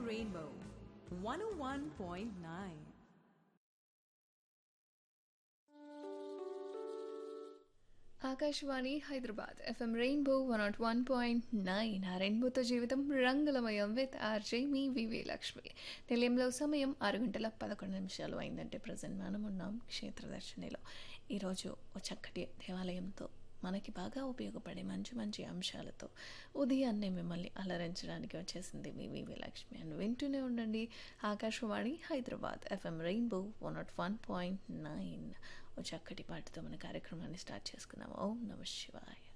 Rainbow 101.9. Akashvani Hyderabad FM rainbow one not one point nine ఆ రెయిన్బోతో జీవితం రంగులమయం విత్ ఆర్జే మీ వివి లక్ష్మి నిలయంలో సమయం ఆరు గంటల పదకొండు నిమిషాలు అయిందంటే ప్రజెంట్ మనం ఉన్నాం క్షేత్రదర్శినిలో ఈరోజు ఓ చక్కటి దేవాలయంతో మనకి బాగా ఉపయోగపడే మంచి మంచి అంశాలతో ఉదయాన్నే మిమ్మల్ని అలరించడానికి వచ్చేసింది మీ వివి లక్ష్మి అని వింటూనే ఉండండి Akashvani Hyderabad FM rainbow one not one point nine ఓ చక్కటి పాటతో మన కార్యక్రమాన్ని స్టార్ట్ చేసుకున్నాము ఓం నమ శివాయ